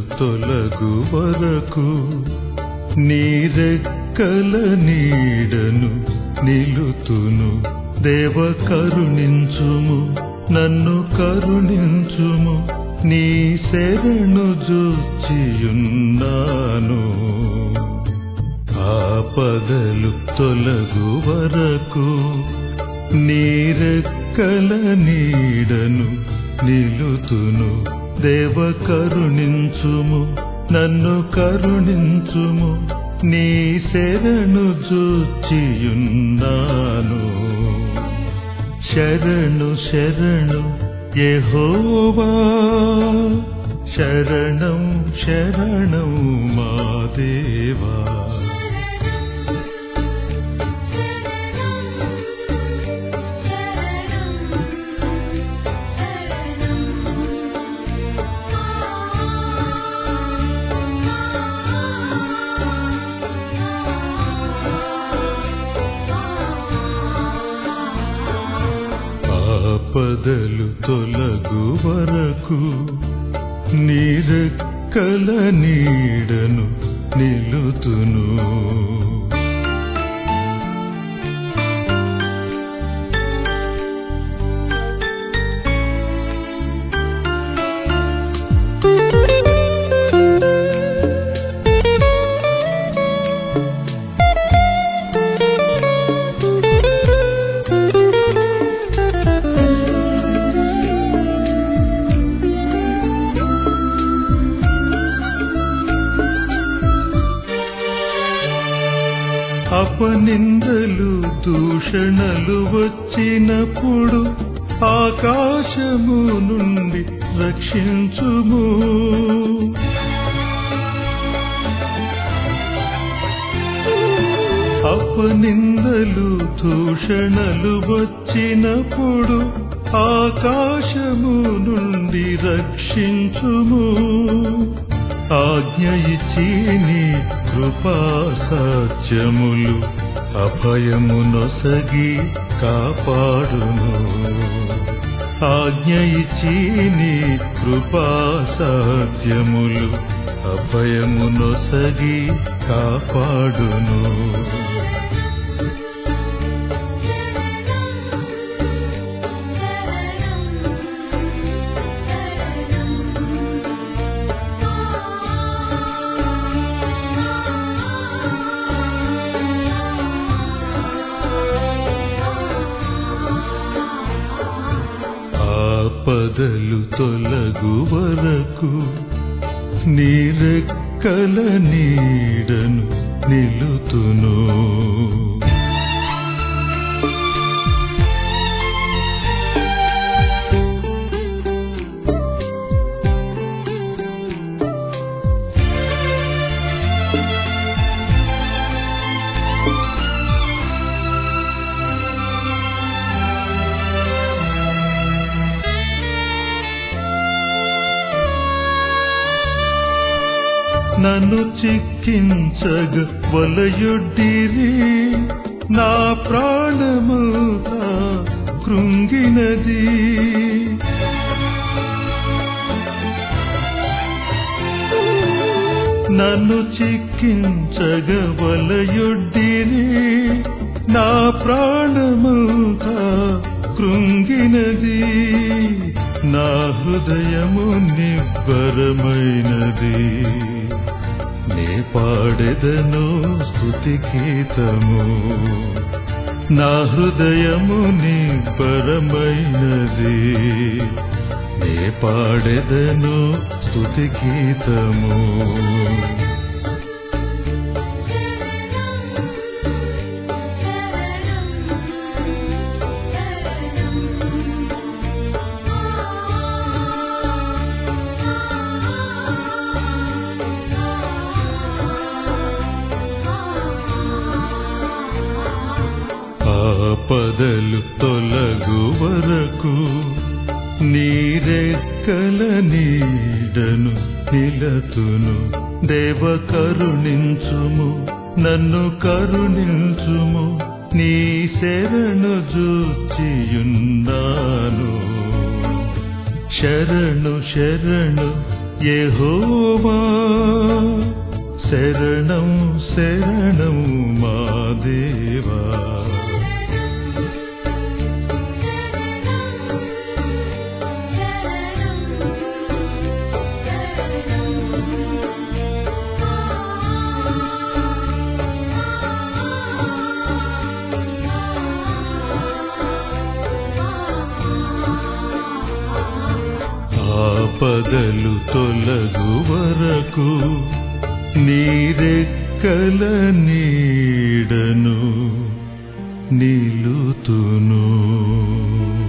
తొలగు వరకు నీరెక్కల నీడను నిలుతును దేవ కరుణించుము నన్ను కరుణించుము నీ శరణు జూచియున్నాను ఆపదలు తొలగు వరకు నీరెక్కల నీడను నిలుతును దేవ కరుణించుము నన్ను కరుణించుము నీ శరణు జూచియున్నాను శరణు శరణు యెహోవా శరణం శరణం మా దేవా ఆపదలు తొలగు వరకు నీరెక్కల నీడను నిలుతును అపనిందలు దూషణలు వచ్చినప్పుడు ఆకాశము నుండి రక్షించుము అపనిందలు దూషణలు వచ్చినప్పుడు ఆకాశము నుండి రక్షించుము ఆజ్ఞ ఇచ్చి నీ కృపా సత్యములు అభయము నొసగి కాపాడును ఆజ్ఞ ఇచ్చి నీ కృపా సత్యములు అభయము నొసగి కాపాడును ఆపదలు తొలగు వరకు నీరెక్కల నీడను నిలుతును నన్ను చిక్కించగ వలయొడ్డిరి నా ప్రాణముగా కృంగినది నన్ను చిక్కించగ వలయొడ్డిరి నా ప్రాణముగా కృంగినది నా హృదయము నిబ్బరమైనది నే పాడెదను స్తుతి గీతము నా హృదయము నిబ్బరమైనది నే పాడెదను స్తుతి గీతము ఆపదలు తొలగు వరకు నీరెక్కల నీడను నిలతును దేవ కరుణించుము నన్ను కరుణించుము నీ శరణు జూచియున్నాను శరణు శరణు యెహోవా శరణం శరణం మా దేవా ఆపదలు తొలగు వరకు నీరెక్కల నీడను నిలుతును